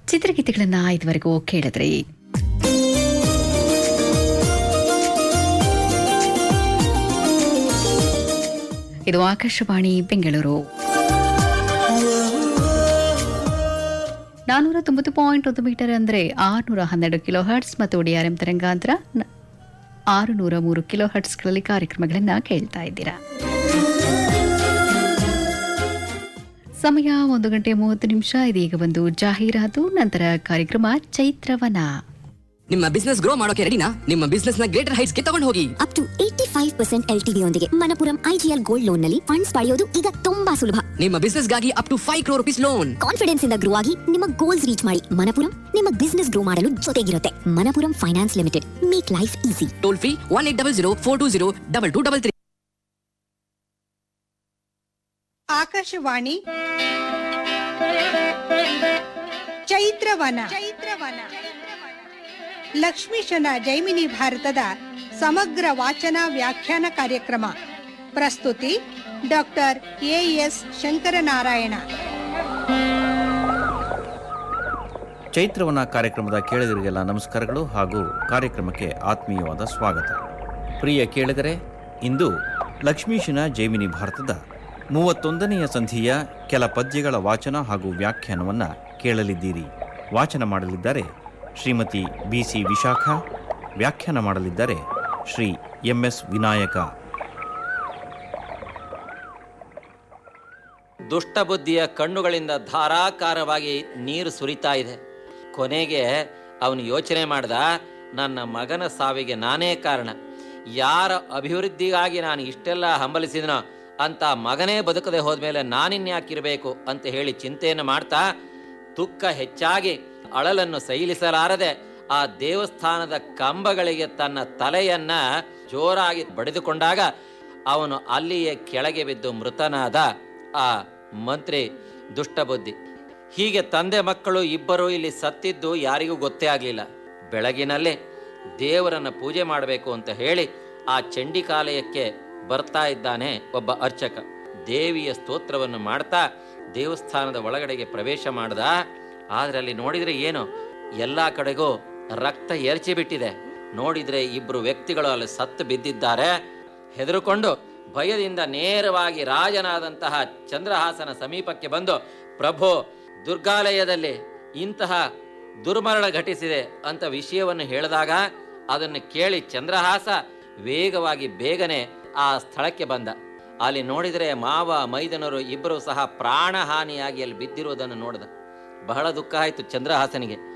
ಚಿತ್ರಗೀತೆಗಳನ್ನ ಇದುವರೆಗೂ ಕೇಳಿದ್ರಿ ಇದು ಆಕಾಶವಾಣಿ ಬೆಂಗಳೂರು ನಾನೂರ ತೊಂಬತ್ತು ಪಾಯಿಂಟ್ ಒಂದು ಮೀಟರ್ ಅಂದರೆ ಆರುನೂರ ಹನ್ನೆರಡು ಕಿಲೋ ಹರ್ಟ್ಸ್ ಮತ್ತು ಡಿಆರ್ಎಂ ತರಂಗಾಂತರ ನ- ಆರುನೂರ ಮೂರು ಕಿಲೋ ಹರ್ಟ್ಸ್ಗಳಲ್ಲಿ ಕಾರ್ಯಕ್ರಮಗಳನ್ನು ಕೇಳ್ತಾ ಇದ್ದೀರಾ ಸಮಯ ಒಂದು ಗಂಟೆ ಮೂವತ್ತು ನಿಮಿಷ ಇದೀಗ ಒಂದು ಜಾಹೀರಾತು ನಂತರ ಕಾರ್ಯಕ್ರಮ ಚೈತ್ರವನ ನಿಮ್ಮ ಬಿಸ್ನೆಸ್ ಗ್ರೋ ಮಾಡೋಕೆ ರೆಡಿನಾ ನಿಮ್ಮ ಬಿಸ್ನೆಸ್ ನ ಗ್ರೇಟರ್ ಹೈಟ್ಸ್ ಗೆ ತಗೊಂಡು ಹೋಗಿ up to eighty five percent L T ಯೊಂದಿಗೆ ಮನಪುರಂ ಐಜಿಎಲ್ ಗೋಲ್ಡ್ ಲೋನ್ ನಲ್ಲಿ ಫಂಡ್ಸ್ ಪಡೆಯೋದು ಈಗ ತುಂಬಾ ಸುಲಭ ನಿಮ್ಮ ಬಿಸ್ನೆಸ್ ಗಾಗಿ up to five crore rupees loan confidence ಇಂದ ಗ್ರೋ ಆಗಿ ನಿಮ್ಮ ಗೋಲ್ಸ್ ರೀಚ್ ಮಾಡಿ ಮನಪುರಂ ನಿಮ್ಮ ಬಿಸ್ನೆಸ್ ಗ್ರೋ ಮಾಡಲು ಜೊತೆಗಿರುತ್ತೆ Manappuram finance limited make life easy toll free one eight double zero four two zero double two double three Akashvani Chaitravana Chaitravana ಲಕ್ಷ್ಮೀಶನ ಜೈಮಿನಿ ಭಾರತದ ಸಮಗ್ರ ವಾಚನ ವ್ಯಾಖ್ಯಾನ ಕಾರ್ಯಕ್ರಮ ಪ್ರಸ್ತುತಿ ಡಾಕ್ಟರ್ ಎ ಎಸ್ ಶಂಕರನಾರಾಯಣ ಚೈತ್ರವನ ಕಾರ್ಯಕ್ರಮದ ಕೇಳಿದರಿಗೆಲ್ಲ ನಮಸ್ಕಾರಗಳು ಹಾಗೂ ಕಾರ್ಯಕ್ರಮಕ್ಕೆ ಆತ್ಮೀಯವಾದ ಸ್ವಾಗತ ಪ್ರಿಯ ಕೇಳಿದರೆ ಇಂದು ಲಕ್ಷ್ಮೀಶನ ಜೈಮಿನಿ ಭಾರತದ ಮೂವತ್ತೊಂದನೆಯ ಸಂಧಿಯ ಕೆಲ ಪದ್ಯಗಳ ವಾಚನ ಹಾಗೂ ವ್ಯಾಖ್ಯಾನವನ್ನು ಕೇಳಲಿದ್ದೀರಿ ವಾಚನ ಮಾಡಲಿದ್ದಾರೆ ಶ್ರೀಮತಿ ಬಿ ಸಿ ವಿಶಾಖ ವ್ಯಾಖ್ಯಾನ ಮಾಡಲಿದ್ದಾರೆ ಶ್ರೀ ಎಂ ಎಸ್ ವಿನಾಯಕ ದುಷ್ಟಬುದ್ಧಿಯ ಕಣ್ಣುಗಳಿಂದ ಧಾರಾಕಾರವಾಗಿ ನೀರು ಸುರಿತಾ ಇದೆ ಕೊನೆಗೆ ಅವನು ಯೋಚನೆ ಮಾಡ್ದ ನನ್ನ ಮಗನ ಸಾವಿಗೆ ನಾನೇ ಕಾರಣ ಯಾರ ಅಭಿವೃದ್ಧಿಗಾಗಿ ನಾನು ಇಷ್ಟೆಲ್ಲ ಹಂಬಲಿಸಿದನೋ ಅಂತ ಮಗನೇ ಬದುಕದೆ ಹೋದ್ಮೇಲೆ ನಾನಿನ್ಯಾಕಿರಬೇಕು ಅಂತ ಹೇಳಿ ಚಿಂತೆಯನ್ನು ಮಾಡ್ತಾ ದುಃಖ ಹೆಚ್ಚಾಗಿ ಅಳಲನ್ನು ಸೈಲಿಸಲಾರದೆ ಆ ದೇವಸ್ಥಾನದ ಕಂಬಗಳಿಗೆ ತನ್ನ ತಲೆಯನ್ನ ಜೋರಾಗಿ ಬಡಿದುಕೊಂಡಾಗ ಅವನು ಅಲ್ಲಿಯೇ ಕೆಳಗೆ ಬಿದ್ದು ಮೃತನಾದ ಆ ಮಂತ್ರಿ ದುಷ್ಟಬುದ್ಧಿ ಹೀಗೆ ತಂದೆ ಮಕ್ಕಳು ಇಬ್ಬರು ಇಲ್ಲಿ ಸತ್ತಿದ್ದು ಯಾರಿಗೂ ಗೊತ್ತೇ ಆಗಲಿಲ್ಲ ಬೆಳಗಿನಲ್ಲೇ ದೇವರನ್ನ ಪೂಜೆ ಮಾಡಬೇಕು ಅಂತ ಹೇಳಿ ಆ ಚಂಡಿಕಾಲಯಕ್ಕೆ ಬರ್ತಾ ಇದ್ದಾನೆ ಒಬ್ಬ ಅರ್ಚಕ ದೇವಿಯ ಸ್ತೋತ್ರವನ್ನು ಮಾಡ್ತಾ ದೇವಸ್ಥಾನದ ಒಳಗಡೆಗೆ ಪ್ರವೇಶ ಮಾಡ್ದ ಆದ್ರೆ ಅಲ್ಲಿ ನೋಡಿದ್ರೆ ಏನು ಎಲ್ಲಾ ಕಡೆಗೂ ರಕ್ತ ಎರಚಿ ಬಿಟ್ಟಿದೆ ನೋಡಿದ್ರೆ ಇಬ್ರು ವ್ಯಕ್ತಿಗಳು ಅಲ್ಲಿ ಸತ್ತು ಬಿದ್ದಿದ್ದಾರೆ ಹೆದರುಕೊಂಡು ಭಯದಿಂದ ನೇರವಾಗಿ ರಾಜನಾದಂತಹ ಚಂದ್ರಹಾಸನ ಸಮೀಪಕ್ಕೆ ಬಂದು ಪ್ರಭು ದುರ್ಗಾಲಯದಲ್ಲಿ ಇಂತಹ ದುರ್ಮರಣ ಘಟಿಸಿದೆ ಅಂತ ವಿಷಯವನ್ನು ಹೇಳಿದಾಗ ಅದನ್ನು ಕೇಳಿ ಚಂದ್ರಹಾಸ ವೇಗವಾಗಿ ಬೇಗನೆ ಆ ಸ್ಥಳಕ್ಕೆ ಬಂದ ಅಲ್ಲಿ ನೋಡಿದರೆ ಮಾವ ಮೈದನರು ಇಬ್ಬರು ಸಹ ಪ್ರಾಣಹಾನಿಯಾಗಿ ಅಲ್ಲಿ ಬಿದ್ದಿರುವುದನ್ನು ನೋಡಿದ ಬಹಳ ದುಃಖ ಆಯಿತು ಚಂದ್ರಹಾಸನಿಗೆ